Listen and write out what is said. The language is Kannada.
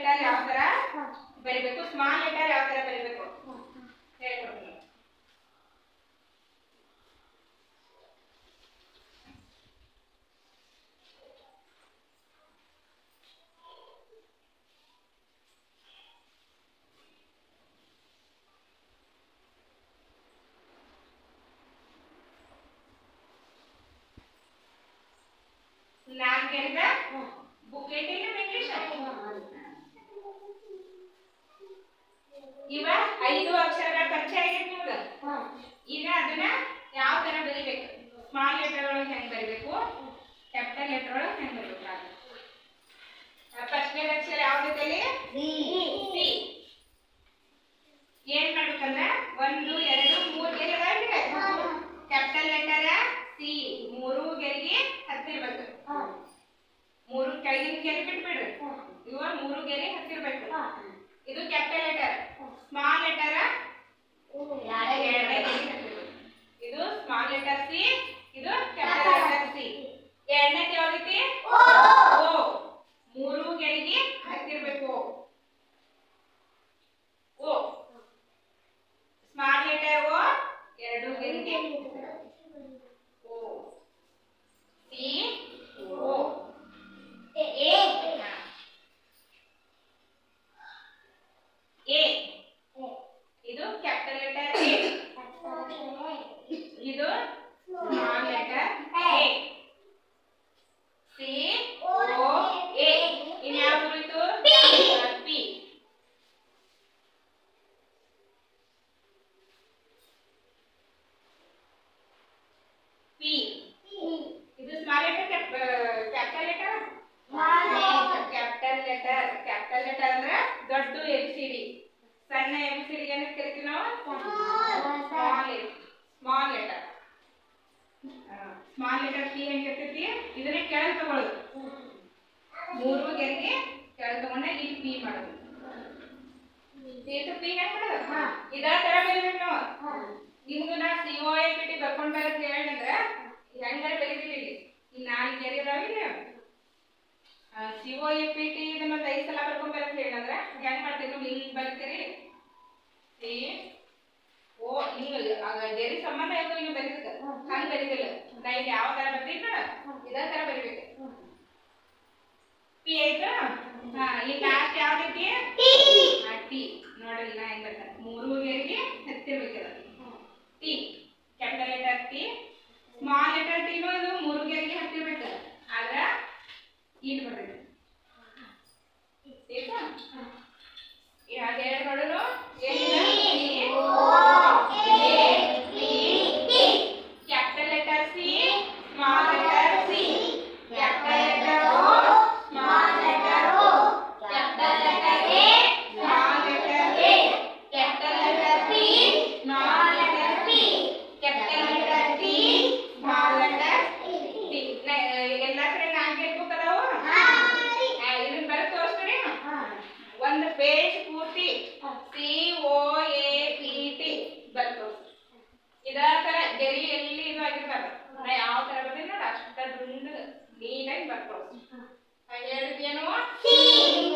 ಲೆಟರ್ ಯಾವ ತರ ಬರಿಬೇಕು ಸ್ಮಾಲ್ ಲೆಟರ್ ಯಾವ ತರ ಬರಿಬೇಕು ಹೇಳ್ಕೊಡ್ತೀನಿ ನಾಲ್ಕು ಹೇಳಿದ ಬುಕ್ ಏಟಿಲ್ಲ ಇಂಗ್ಲಿಷ್ ಇವ ಐದು ಅಕ್ಷರಗಳ ಪರಿಚಯ ಆಗೈತೆ ನಿಮ್ಗೆ ಈಗ ಅದನ್ನ ಯಾವ ತರ ಬರಿಬೇಕು ಸ್ಮಾಲ್ ಲೆಟರ್ ಒಳಗೆ ಹೆಂಗ್ ಬರಿಬೇಕು ಕ್ಯಾಪಿಟಲ್ ಲೆಟರ್ ಒಳಗೆ ಹೆಂಗ್ ಬರಿಬೇಕು ಫಸ್ಟ್ನೇ ಅಕ್ಷರ ಯಾವ್ದೈತಲ್ಲಿ ಸಿ ಏನ್ ಮಾಡ್ಬೇಕಂದ್ರೆ ಒಂದು ಎರಡು ಮೂರು ಗೆರೆ ಅದಾವ್ರಿ ಕ್ಯಾಪಿಟಲ್ ಲೆಟರ್ ಸಿ ಮೂರು ಗೆರೆಗೆ ಹತ್ತಿರ್ಬೇಕು ಮೂರು ಕೆಳಗಿನ ಗೆರೆ ಬಿಟ್ಬಿಡ್ರಿ ಇವ ಮೂರು ಗೆರೆ ಹತ್ತಿರ್ಬೇಕು ಇದು ಕ್ಯಾಪಿಟಲ್ ಲೆಟರ್ ಸ್ಮಾಲ್ ಲೆಟರ್ ಎರಡನೇ ಗೆರೆ ಹತ್ತಿರ್ಬೇಕು ಇದು ಸ್ಮಾಲ್ ಲೆಟರ್ ಸಿ ಇದು ಕ್ಯಾಪಿಟಲ್ ಲೆಟರ್ ಸಿ ಎರಡನೇದು ಯಾವ್ದೈತಿ ಓ ಮೂರು ಗೆರೆಗೆ ಹತ್ತಿರ್ಬೇಕು ಓ ಸ್ಮಾಲ್ ಲೆಟರ್ ಓ ಎರಡು ಗೆರೆಗೆ ಓ ಸಿ ಓ ಎ ಹಾ. ಎ ಇದು ಕ್ಯಾಪಿಟಲ್ ಲೆಟರ್ ಎ ಇದು small letter A C O A ಇನ್ಯಾವ್ದು ಉಳಿತು ಪಿ ಪಿ ಇದು small letter capital letter capital letter capital letter ಅಂದ್ರೆ ದೊಡ್ಡ ಎಬಿ ಸಿ ಡಿ ಸಣ್ಣ ಎಬಿ ಸಿ ಡಿ ಏನಕ್ಕೆ ಕರಿತೀವಿ ನಾವು small small letter small letter P ಹೆಂಗಿರ್ತೈತಿ ಇದನ್ನ ಕೆಳಗೆ ತಗೊಳ್ಳೋದು ಮೂರು ಗೆರೆಗೆ ಕೆಳಗೆ ತಗೊಂಡ ಇಲ್ಲಿ ಪಿ ಮಾಡೋದು ಇದು ಪಿ ಹೆಂಗ್ ಮಾಡೋದು ಇದೇ ತರ ಬರೀಬೇಕು ನಾವು ನಿಮ್ದು ನಾ C O A P T ಬರ್ಕೊಂಡ್ ಬರಕ್ ಹೇಳಿದ್ರೆ ಹೆಂಗಾರ ಬರೀತೀವಿ ಇಲ್ಲಿ ಈ ನಾಲ್ಕು ಗೆರೆ ಅದಾವಿಲ್ಲ C O A P T ಇದನ್ನ ಒಂದು ಐದು ಸಲ ಬರ್ಕೊಂಡ್ ಬರಕ್ ಹೇಳಿದ್ರೆ ಹೆಂಗ್ ಮಾಡ್ತೀವಿ ನೀವು ಹಿಂಗ್ ಬರ್ತೀರಿ ಸಿ ಓ ಹಿಂಗ ಆಗ ಗೆರೆ ಸಂಬಂಧ ಇರ್ತದೆ ನೀವು ಬರೀತಕ್ಕ ಹಂಗ್ ಬರೀತಿಲ್ಲ ನಾ ಇಲ್ಲಿ ಯಾವ ತರ ಬರ್ತೀವಿ ನೋಡ ಇದೇ ತರ ಬರಿಬೇಕು ಪಿ ಆಯ್ತಾ ಹಾ ಈ ಲಾಸ್ಟ್ ಯಾವ್ದೈತಿ ಆ ಟಿ ನೋಡ್ರಿ ನಾ ಹೆಂಗ್ ಬರ್ತಾನೆ ಮೂರು ಗೆರೆಗೆ ಹತ್ತಿರ್ಬೇಕದ T capital letter T small letter ಟಿನೂ ಇದು ಮೂರು ಗೆರೆಗೆ ಹತ್ತಿರ್ಬೇಕು ಆದ್ರ ಇಲ್ಲಿ ಬರ್ಬೇಕು ಆಯ್ತಾ ಯಾವ್ದು ಎರಡು ನೋಡೋಣ capital letter C small letter C capital letter O small letter O capital letter A small letter A capital letter P small letter P capital letter T small letter T ಎಲ್ಲ ಕಡೆ ನಾಲ್ಕು ಇರ್ಬೇಕು ಅದಾವು ಇದನ್ನ ಬರೆದು ತೋರಿಸ್ತೀರಿ ಒಂದು ಪೇಜ್ ಪೂರ್ತಿ C O A P T ಬರ್ತು ಇದೇ ತರ ಗೆರಿ ಎಲ್ಲಿ ಇದು ಆಗಿರ್ಬಾರ್ದು ನಾ ಯಾವ ತರ ಬರ್ತೀನಿ ನೋಡಿ ಅಷ್ಟ ದುಂಡು ನೀಟಾಗಿ ಬರ್ಕೊಳು ಹೇಳಿದ್ಯೇನು